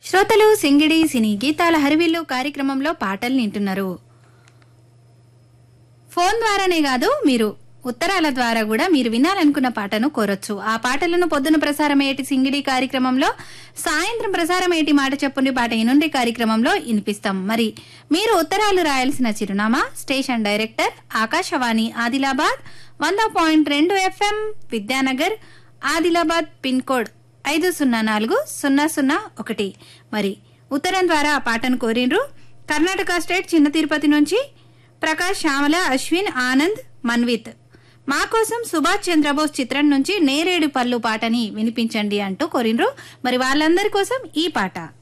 శ్రోతలు సింగిడి సినీ గీతాల హరివిల్లు కార్యక్రమంలో పాటలు వింటున్నారు ఫోన్ ద్వారానే కాదు మీరు ఉత్తరాల ద్వారా కూడా మీరు వినాలనుకున్న పాటను కోరొచ్చు ఆ పాటలను పొద్దున ప్రసారమయ్యేటి సింగిడి కార్యక్రమంలో సాయంత్రం ప్రసారమయ్యేటి మాట చెప్పుండి పాట ఇనుండి కార్యక్రమంలో వినిపిస్తాం మరి మీరు ఉత్తరాలు రాయాల్సిన చిరునామా స్టేషన్ డైరెక్టర్ ఆకాశవాణి ఆదిలాబాద్ వంద పాయింట్ రెండు FM Vidyanagar Adilabad pin code ఐదు సున్నా నాలుగు సున్నా సున్నా ఒకటి మరి ఉత్తరం ద్వారా ఆ పాటను కోరిండ్రు కర్ణాటక స్టేట్ చిన్న తిరుపతి నుంచి ప్రకాష్ శ్యామల అశ్విన్ ఆనంద్ మన్విత్ మా కోసం సుభాష్ చంద్రబోస్ చిత్రం నుంచి నేరేడు పళ్ళు పాటని వినిపించండి అంటూ కోరిండ్రు మరి వాళ్ళందరి కోసం ఈ పాట